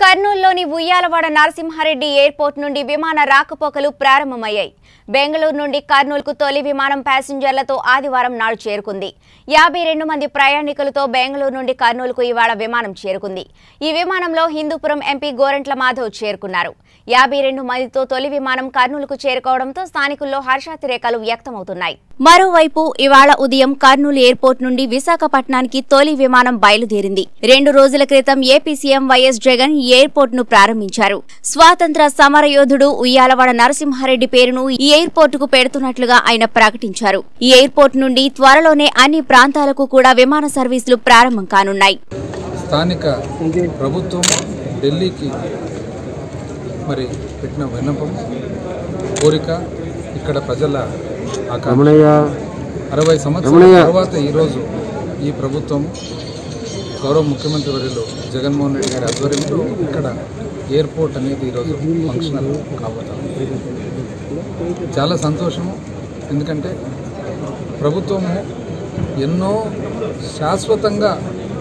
కర్నూలులోని Uyyalawada Narasimha Reddy airport నుండి విమాన రాకపోకలు ప్రారంభమయ్యాయి బెంగళూరు నుండి కర్నూలుకు తొలి విమానం ప్యాసింజర్లతో ఆదివారం నాడు చేరుకుంది యాభై రెండు మంది ప్రయాణికులతో బెంగళూరు నుండి కర్నూలుకు ఇవాళ విమానం చేరుకుంది ఈ విమానంలో హిందూపురం ఎంపీ గోరంట్ల మాధవ్ చేరుకున్నారు యాభై రెండు మందితో తొలి విమానం కర్నూలుకు చేరుకోవడంతో స్థానికుల్లో హర్షాతిరేకాలు వ్యక్తమవుతున్నాయి మరోవైపు ఇవాళ ఉదయం కర్నూలు ఎయిర్పోర్ట్ నుండి విశాఖపట్నానికి తొలి విమానం బయలుదేరింది రెండు రోజుల క్రితం ఏపీ సీఎం వైఎస్ జగన్ ఈ ఎయిర్పోర్ట్ ను ప్రారంభించారు స్వాతంత్ర సమరయోధుడు ఉయ్యాలవాడ నరసింహారెడ్డి పేరును ఈ ఎయిర్పోర్ట్ కు పెడుతున్నట్లుగా ఆయన ప్రకటించారు ఈ ఎయిర్పోర్ట్ నుండి త్వరలోనే అన్ని ప్రాంతాలకు కూడా విమాన సర్వీసులు ప్రారంభం కానున్నాయి స్థానిక ప్రభుత్వం ఢిల్లీకి మరి పెట్టిన విన్నపం కోరిక ఇక్కడ ప్రజల ఆకాంక్ష రమణయ్య అరవై సంవత్సరాల రమణయ్య. తర్వాత ఈరోజు ఈ ప్రభుత్వం గౌరవ ముఖ్యమంత్రి వర్యులు జగన్మోహన్ రెడ్డి గారి ఆధ్వర్యంలో ఇక్కడ ఎయిర్పోర్ట్ అనేది ఈరోజు ఫంక్షనల్ కాబోతుంది చాలా సంతోషము ఎందుకంటే ప్రభుత్వము ఎన్నో శాశ్వతంగా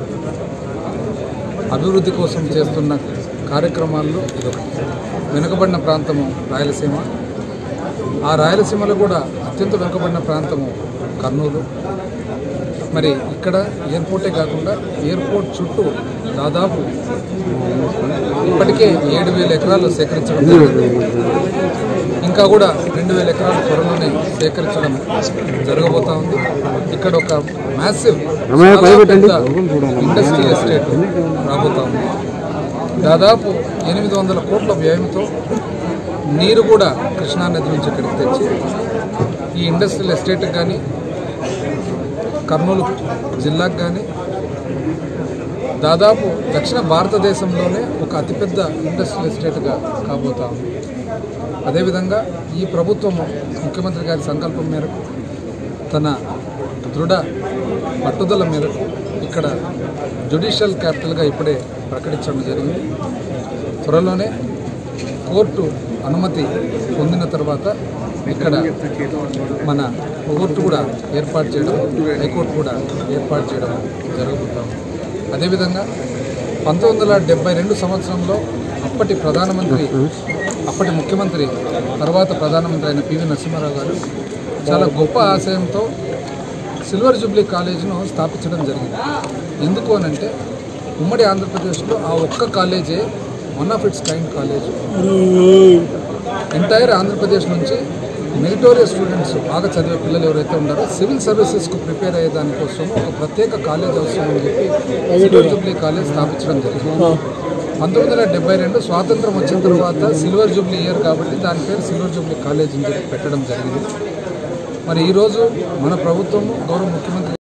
అభివృద్ధి కోసం చేస్తున్న కార్యక్రమాల్లో ఇదొకటి వెనుకబడిన ప్రాంతము రాయలసీమ ఆ రాయలసీమలో కూడా అత్యంత వెనుకబడిన ప్రాంతము కర్నూలు మరి ఇక్కడ ఎయిర్పోర్టే కాకుండా ఎయిర్పోర్ట్ చుట్టూ దాదాపు ఇప్పటికే ఏడు వేల ఎకరాలు సేకరించడం జరిగింది ఇంకా కూడా రెండు వేల ఎకరాలు త్వరలోనే సేకరించడం జరగబోతా ఉంది ఇక్కడ ఒక మ్యాసివ్ రమయ్య, భయపెట్టండి. ఇండస్ట్రియల్ ఎస్టేట్ రాబోతా ఉంది దాదాపు ఎనిమిది వందల కోట్ల వ్యయంతో నీరు కూడా కృష్ణానది నుంచి ఇక్కడికి తెచ్చి ఈ ఇండస్ట్రియల్ ఎస్టేట్కి కానీ కర్నూలు జిల్లాకు కానీ దాదాపు దక్షిణ భారతదేశంలోనే ఒక అతిపెద్ద ఇండస్ట్రియల్ ఎస్టేట్గా కాబోతా ఉంది అదేవిధంగా ఈ ప్రభుత్వము ముఖ్యమంత్రి గారి సంకల్పం మేరకు తన దృఢ పట్టుదల మేరకు ఇక్కడ జ్యుడిషియల్ క్యాపిటల్గా ఇప్పుడే ప్రకటించడం జరిగింది త్వరలోనే కోర్టు అనుమతి పొందిన తర్వాత ఇక్కడ మన కోర్టు కూడా ఏర్పాటు చేయడం హైకోర్టు కూడా ఏర్పాటు చేయడం జరగబోతాం అదేవిధంగా పంతొమ్మిది వందల డెబ్బై రెండు సంవత్సరంలో అప్పటి ప్రధానమంత్రి అప్పటి ముఖ్యమంత్రి తర్వాత ప్రధానమంత్రి అయిన పివి నరసింహారావు గారు చాలా గొప్ప ఆశయంతో సిల్వర్ జూబ్లీ కాలేజీను స్థాపించడం జరిగింది ఎందుకు అని అంటే ఉమ్మడి ఆంధ్రప్రదేశ్లో ఆ ఒక్క కాలేజే one of its kind college entire Andhra Pradesh నుంచి మెరిటోరియస్ స్టూడెంట్స్ బాగా చదివే పిల్లలు ఎవరైతే ఉన్నారో సివిల్ సర్వీసెస్కు ప్రిపేర్ అయ్యే దానికోసం ఒక ప్రత్యేక కాలేజ్ అవసరం అని చెప్పి సిల్వర్ జూబ్లీ కాలేజ్ స్థాపించడం జరిగింది పంతొమ్మిది వందల డెబ్బై రెండు స్వాతంత్రం వచ్చిన తర్వాత సిల్వర్ జూబ్లీ ఇయర్ కాబట్టి దాని పేరు సిల్వర్ జూబ్లీ కాలేజ్ అని చెప్పి పెట్టడం జరిగింది మరి ఈరోజు మన ప్రభుత్వము గౌరవ ముఖ్యమంత్రి